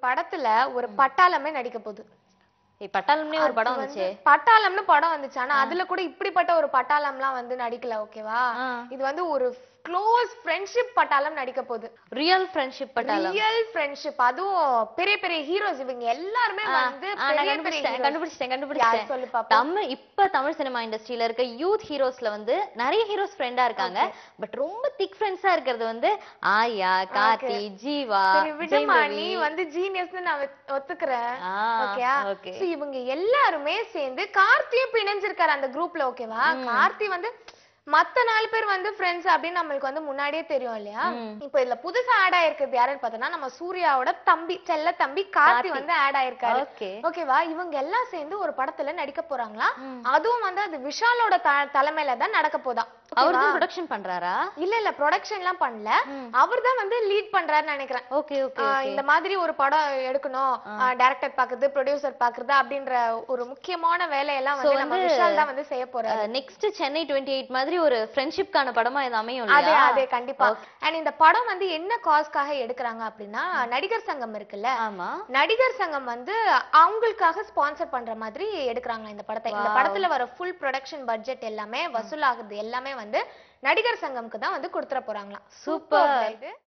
படத்துல ஒரு பட்டாளமே நடிக்க போகுது ஏய், பட்டாளம்னே ஒரு படம் அது வந்துச்சே வந்து பட்டாளம்னு படம் வந்துச்சு ஆனா அதுல கூட இப்படிப்பட்ட ஒரு பட்டாளம்லாம் வந்து நடிக்கல ஓகேவா ஆ. இது வந்து ஒரு க்ளோஸ் ஃப்ரெண்ட்ஷிப் பட்டாளம் நடிக்க போகுது ரியல் ஃப்ரெண்ட்ஷிப் பட்டாளம் ரியல் ஃப்ரெண்ட்ஷிப் அதுவும் பெரிய பெரிய ஹீரோஸ் இவங்க எல்லாருமே ஆ, வந்து ஆ, நான் பெரிய பெரிய கண்டுபிடிச்சிட்டேன் heroes. கண்டுபிடிச்சிட்டேன் யார் கண்டுபிடிச்சிட்டேன் சொல்லு பாப்போம் தமிழ் இப்ப தமிழ் சினிமா இண்டஸ்ட்ரியில இருக்க யூத் ஹீரோஸ்ல வந்து நிறைய ஹீரோஸ் ஃப்ரெண்டா இருக்காங்க பட் ரொம்ப திக் ஃப்ரெண்ட்ஸா இருக்கிறது வந்து ஆயா கார்த்தி ஜீவா சரி விடுமா ஜெயம் நீ ரவி. வந்து ஜீனியஸ்னு நான் ஒத்- ஒத்துக்கிறேன் ஆ, ஓகேயா okay. சோ இவங்க எல்லாருமே சேர்ந்து கார்த்தியும் பிணைஞ்சிருக்காரு அந்த குரூப்ல ஓகேவா கார்த்தி வந்து மத்த நாலு பேர் வந்து ஃப்ரெண்ட்ஸ் அப்படின்னு நம்மளுக்கு வந்து முன்னாடியே தெரியும் இல்லையா இப்போ இதுல புதுசா ஆட் ஆயிருக்கிறது யாருன்னு பார்த்தோம்னா நம்ம சூர்யாவோட தம்பி செல்ல தம்பி கார்த்தி வந்து ஆட் ஆயிருக்காரு ஓகே ஓகேவா இவங்க எல்லாம் சேர்ந்து ஒரு படத்துல நடிக்க போறாங்களா அதுவும் வந்து அது விஷாலோட த- தலைமையில தான் நடக்க போதா அவர் தான் ப்ரொடக்ஷன் பண்றாரா இல்ல இல்ல ப்ரொடக்ஷன் எல்லாம் பண்ணல அவர் தான் வந்து லீட் பண்றாருன்னு நினைக்கிறேன் ஓகே ஓகே ஆஹ் இந்த மாதிரி ஒரு படம் எடுக்கணும் டைரக்டர் பாக்குறது ப்ரொடியூசர் பாக்குறது அப்படின்ற ஒரு முக்கியமான வேலையெல்லாம் வந்து நம்ம வந்து, விஷால் தான் வந்து செய்ய போறாரு நெக்ஸ்ட் சென்னை டுவெண்ட்டி எயிட் மாதிரி ஒரு ஃப்ரெண்ட்ஷிப்கான படமா இது அமையும் அதே இல்லையா அதே கண்டிப்பா அண்ட் இந்த படம் வந்து என்ன காஸ்க்காக எடுக்கறாங்க அப்படின்னா நடிகர் சங்கம் இருக்குல்ல ஆமா நடிகர் சங்கம் வந்து அவங்களுக்காக ஸ்பான்சர் பண்ற மாதிரி எடுக்கறாங்க இந்த படத்தை இந்த படத்துல வர ஃபுல் ப்ரொடக்ஷன் பட்ஜெட் எல்லாமே வசூல் ஆகுது எல்லாமே வந்து நடிகர் சங்கம்க்கு தான் வந்து கொடுத்துட போறாங்களாம் சூப்பர் இது